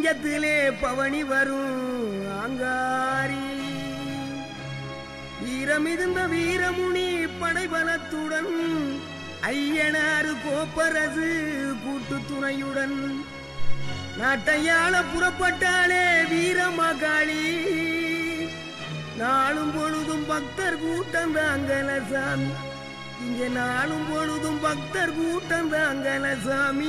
சிங்கத்திலே பவனி வரும் ஆங்காரி வீரமிகுந்த வீரமுனி படைபலத்துடன் ஐயனாறு கோப்பரசு கூட்டு துணையுடன் நாட்டையாள புறப்பட்டாலே வீரமகாளி நாளும் பொழுதும் பக்தர் கூட்டம் தாங்கல சாமி இங்க நாளும் பொழுதும் பக்தர் கூட்டம் தாங்கல சாமி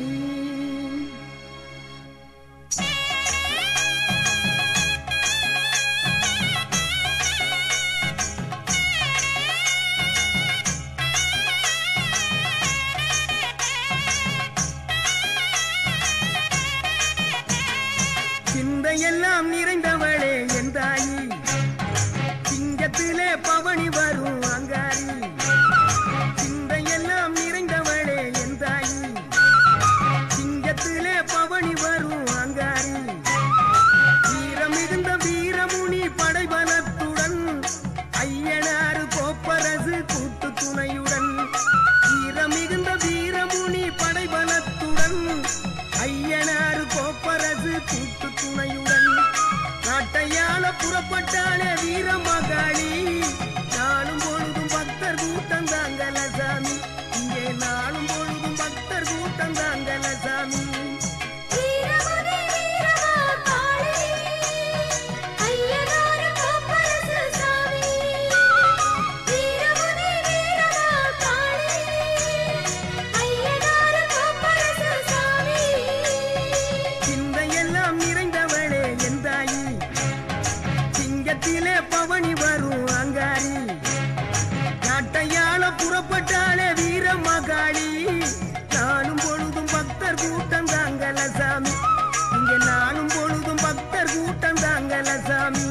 சிந்தையெல்லாம் நிறைந்தவளே என் தாயி சிங்கத்திலே பவனி வரும் அங்காரி சிந்தையெல்லாம் நிறைந்தவளே என் தாயி சிங்கத்திலே பவனி வரும் அங்காரி வீரம் மிகுந்த வீரமுனி படைபலத்துடன் ஐயனாறு கோப்பரசு கூட்டு துணையுடன் வீரம் மிகுந்த வீரமுனி படைபலத்துடன் ஐயனாறு கோப்பரசு கூட்டு துணையுடன் நாட்டையாள புறப்பட்டாலே வீரமகாளி நாளும் பொழுதும் பக்தர் கூட்டம் தாங்கல சாமி இங்கே நாளும் பொழுதும் பக்தர் கூட்டம் தாங்கல சாமி வீரமுனி வீரமா காளி ஐயனார் கோப்பரசு சாமி வீரமுனி வீரமா காளி ஐயனார் கோப்பரசு சாமி சிந்தையெல்லாம் நிறைந்தவளே என் தாயி சிங்கத்திலே பவனி வரும் அங்காரி நாட்டையாள புறப்பட்டாலே வீரமகாளி நானும் பொழுதும் பக்தர் கூட்டம் தாங்கல சாமி இங்க நானும் பொழுதும் பக்தர் கூட்டம் தாங்கல சாமி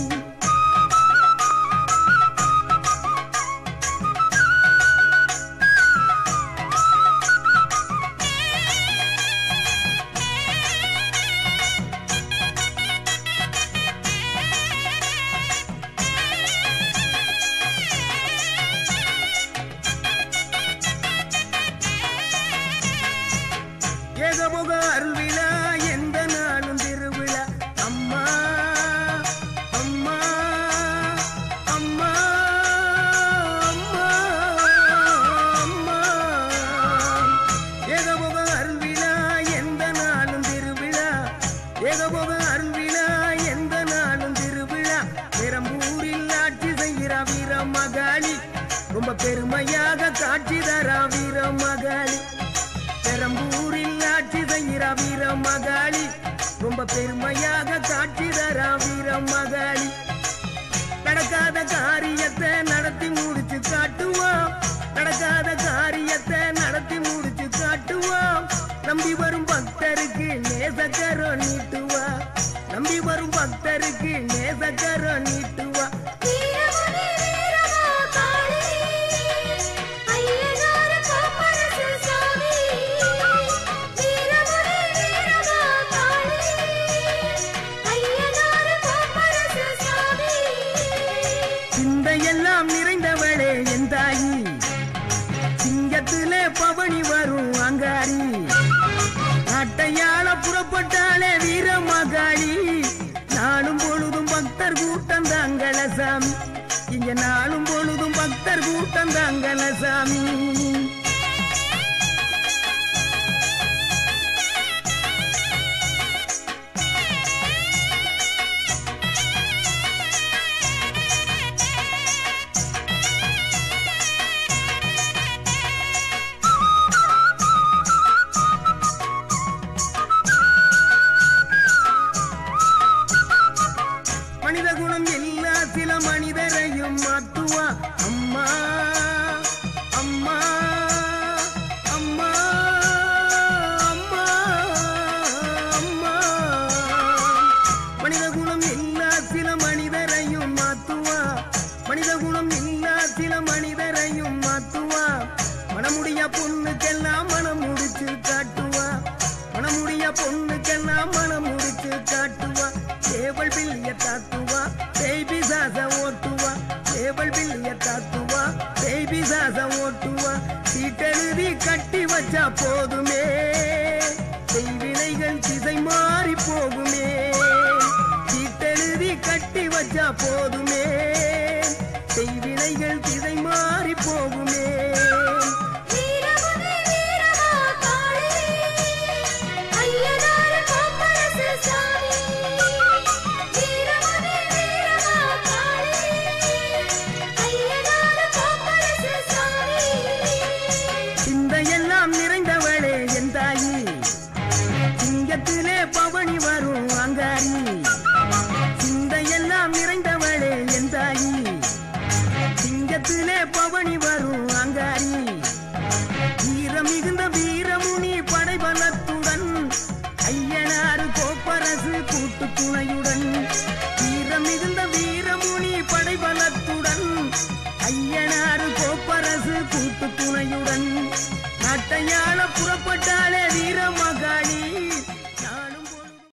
ஏகமுக அருள்விழா எந்த நாளும் திருவிழா அம்மா அம்மா அம்மா அம்மா அம்மா ஏகமுக அருள்விழா எந்த நாளும் திருவிழா ஏகமுக அருள்விழா எந்த நாளும் திருவிழா பெரம்பூரில் ஆட்சி செய்கிற வீரமகாளி ரொம்ப பெருமையாக காட்சி தரா வீரமகாளி பெரம்பூரில் ஆட்சி செய்கிற வீரமகாளி ரொம்ப பெருமையாக காட்சி தரா வீரமகாளி நடக்காத காரியத்தை நடத்தி முடிச்சு காட்டுவோம் நடக்காத காரியத்தை நடத்தி முடிச்சு காட்டுவோம் நம்பி வரும் பக்தருக்கு நேசக்கரோ நீட்டுவா நம்பி வரும் பக்தருக்கு நேசக்கரோ நீட்டுவா வீரமுனி வீரமா காளி ஐயனார் கோப்பரசு சாமி வீரமுனி வீரமா காளி ஐயனார் கோப்பரசு சாமி சிந்தையெல்லாம் நிறைந்தவளே என் தாயி சிங்கத்திலே பவனி வரும் அங்காரி நாட்டையாள புறப்பட்டாலே வீரமகாளி நாளும் பொழுதும் பக்தர் கூட்டம் தாங்கல சாமி இங்க நாளும் பொழுதும் பக்தர் கூட்டம் தாங்கல சாமி மனித குணம் எல்லா சில மனிதரையும் மாத்துவா அம்மா அம்மா அம்மா அம்மா அம்மா மனித குணம் எல்லா சில மனிதரையும் மாத்துவா மனித குணம் எல்லா சில மனிதரையும் மாத்துவா மனமுடிய பொண்ணுக்கெல்லாம் மனம் முடிச்சு காட்டுவா மனமுடிய பொண்ணுக்கெல்லாம் மனம் முடிச்சு காட்டுவா சேவல் பில்லிய தாத்துவா பேபி சாச ஓட்டுவா சேவல் பில்லிய தாத்துவா பேபி சாச ஓட்டுவா சீட்டெழுதி கட்டி வச்சா போதுமே செய்வினைகள் திசை மாறி போ முடிஞ்சா போதுமே செய்வினைகள் திசை மாறி போகுமே வீரமுனி வீரமா காளி ஐயனார் கோப்பரசு சாமி வீரமுனி வீரமா காளி ஐயனார் கோப்பரசு சாமி சிந்தையெல்லாம் நிறைந்தவளே என் தாயி சிங்கத்திலே பவனி வரும் அங்காரி சிந்தையெல்லாம் நிறைந்தவளே என் தாயி சிங்கத்திலே பவனி வரும் அங்காரி வீரம் மிகுந்த வீரமுனி படைபலத்துடன் ஐயனாறு கோப்பரசு கூட்டு துணையுடன் வீரம் மிகுந்த வீரமுனி படைபலத்துடன் ஐயனாறு கோப்பரசு கூட்டு துணையுடன் நாட்டையாள புறப்பட்டு